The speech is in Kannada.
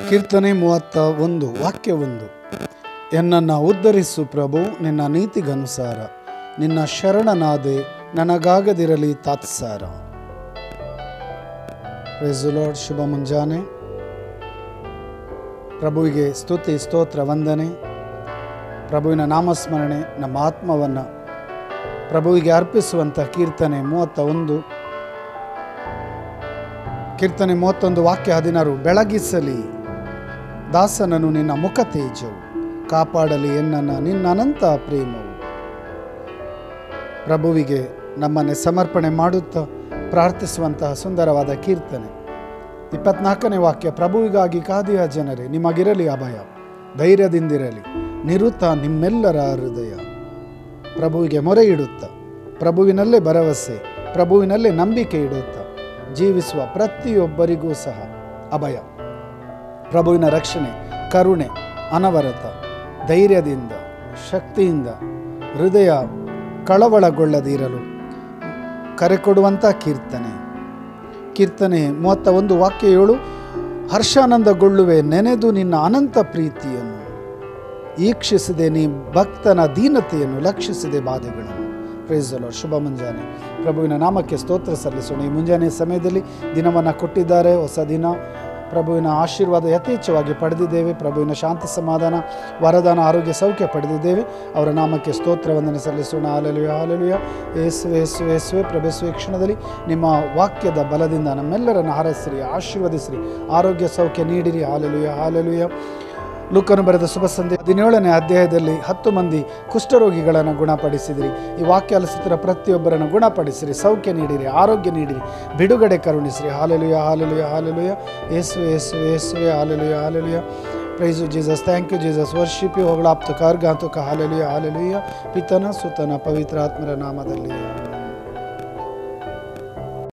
ಕೀರ್ತನೆ ಮೂವತ್ತ ಒಂದು ವಾಕ್ಯ ಒಂದು ಎನ್ನನ್ನು ಉದ್ಧರಿಸು ಪ್ರಭು ನಿನ್ನ ನೀತಿಗನುಸಾರ ನಿನ್ನ ಶರಣನಾದೆ ನನಗಾಗದಿರಲಿ ತಾತ್ಸಾರ ಲಾರ್ಡ್ ಶುಭ ಮುಂಜಾನೆ ಪ್ರಭುವಿಗೆ ಸ್ತುತಿ ಸ್ತೋತ್ರ ವಂದನೆ ಪ್ರಭುವಿನ ನಾಮಸ್ಮರಣೆ ನಮ್ಮ ಆತ್ಮವನ್ನು ಪ್ರಭುವಿಗೆ ಅರ್ಪಿಸುವಂಥ ಕೀರ್ತನೆ ಮೂವತ್ತ ಒಂದು ಕೀರ್ತನೆ ಮೂವತ್ತೊಂದು ವಾಕ್ಯ ಹದಿನಾರು ಬೆಳಗಿಸಲಿ ದಾಸನನು ನಿನ್ನ ಮುಖ ತೇಜವು ಕಾಪಾಡಲಿ ಎನ್ನನ್ನು ನಿನ್ನ ಅನಂತ ಪ್ರೇಮವು ಪ್ರಭುವಿಗೆ ನಮ್ಮನ್ನೇ ಸಮರ್ಪಣೆ ಮಾಡುತ್ತಾ ಪ್ರಾರ್ಥಿಸುವಂತಹ ಸುಂದರವಾದ ಕೀರ್ತನೆ ಇಪ್ಪತ್ನಾಲ್ಕನೇ ವಾಕ್ಯ ಪ್ರಭುವಿಗಾಗಿ ಕಾದಿಯ ಜನರೇ ನಿಮಗಿರಲಿ ಅಭಯ ಧೈರ್ಯದಿಂದಿರಲಿ ನಿರುತ್ತ ನಿಮ್ಮೆಲ್ಲರ ಹೃದಯ ಪ್ರಭುವಿಗೆ ಮೊರೆ ಇಡುತ್ತಾ ಪ್ರಭುವಿನಲ್ಲೇ ಭರವಸೆ ಪ್ರಭುವಿನಲ್ಲೇ ನಂಬಿಕೆ ಇಡುತ್ತಾ ಜೀವಿಸುವ ಪ್ರತಿಯೊಬ್ಬರಿಗೂ ಸಹ ಅಭಯ ಪ್ರಭುವಿನ ರಕ್ಷಣೆ ಕರುಣೆ ಅನವರತ ಧೈರ್ಯದಿಂದ ಶಕ್ತಿಯಿಂದ ಹೃದಯ ಕಳವಳಗೊಳ್ಳದಿರಲು ಕರೆ ಕೊಡುವಂಥ ಕೀರ್ತನೆ ಕೀರ್ತನೆ ಮೂವತ್ತ ಒಂದು ವಾಕ್ಯ ಏಳು ಹರ್ಷಾನಂದಗೊಳ್ಳುವೆ ನೆನೆದು ನಿನ್ನ ಅನಂತ ಪ್ರೀತಿಯನ್ನು ಈಕ್ಷಿಸಿದೆ ನೀ ಭಕ್ತನ ದೀನತೆಯನ್ನು ಲಕ್ಷಿಸಿದೆ ಬಾಧೆಗಳನ್ನು ಪ್ರೇಸಲು ಶುಭ ಮುಂಜಾನೆ ಪ್ರಭುವಿನ ನಾಮಕ್ಕೆ ಸ್ತೋತ್ರ ಸಲ್ಲಿಸೋಣ ಈ ಮುಂಜಾನೆ ಸಮಯದಲ್ಲಿ ದಿನವನ್ನು ಕೊಟ್ಟಿದ್ದಾರೆ ಹೊಸ ದಿನ ಪ್ರಭುವಿನ ಆಶೀರ್ವಾದ ಯಥೇಚ್ಛವಾಗಿ ಪಡೆದಿದ್ದೇವೆ ಪ್ರಭುವಿನ ಶಾಂತಿ ಸಮಾಧಾನ ವರದಾನ ಆರೋಗ್ಯ ಸೌಖ್ಯ ಪಡೆದಿದ್ದೇವೆ ಅವರ ನಾಮಕ್ಕೆ ಸ್ತೋತ್ರ ವಂದನೆ ಸಲ್ಲಿಸೋಣ ಹಾಲೆಲುಯ ಹಾಲೆಲುಯ ಏಸುವೆ ಏಸುವೆ ಏಸುವೆ ಪ್ರಭೇಸುವೆ ಕ್ಷಣದಲ್ಲಿ ನಿಮ್ಮ ವಾಕ್ಯದ ಬಲದಿಂದ ನಮ್ಮೆಲ್ಲರನ್ನು ಹಾರೈಸಿರಿ ಆಶೀರ್ವದಿಸಿರಿ ಆರೋಗ್ಯ ಸೌಖ್ಯ ನೀಡಿರಿ ಹಾಲೆಲುಯ ಹಾಲೆಲುಯ ಲೂಕನು ಬರೆದ ಶುಭ ಸಂಧಿ ಹದಿನೇಳನೇ ಅಧ್ಯಾಯದಲ್ಲಿ ಹತ್ತು ಮಂದಿ ಕುಷ್ಠರೋಗಿಗಳನ್ನು ಗುಣಪಡಿಸಿದಿರಿ ಈ ವಾಕ್ಯ ಆಲಿಸುತ್ತಿರುವ ಪ್ರತಿಯೊಬ್ಬರನ್ನು ಗುಣಪಡಿಸಿರಿ ಸೌಖ್ಯ ನೀಡಿರಿ ಆರೋಗ್ಯ ನೀಡಿರಿ ಬಿಡುಗಡೆ ಕರುಣಿಸಿರಿ ಹಾಲೆಲುಯ ಹಾಲೆಲುಯ ಹಾಲೆಲುಯ ಏಸುವೆ ಏಸುವೆ ಏಸುವೆ hallelujah hallelujah praise Jesus thank you Jesus ವರ್ಷಿಪಿ ಹೊಗಳಾಪ್ತು ಕಾರ್ಗಾಂತುಕ ಹಾಲೆಲುಯ ಹಾಲೆಲುಯ ಪಿತನ ಸುತನ ಪವಿತ್ರ ಆತ್ಮರ ನಾಮದಲ್ಲಿ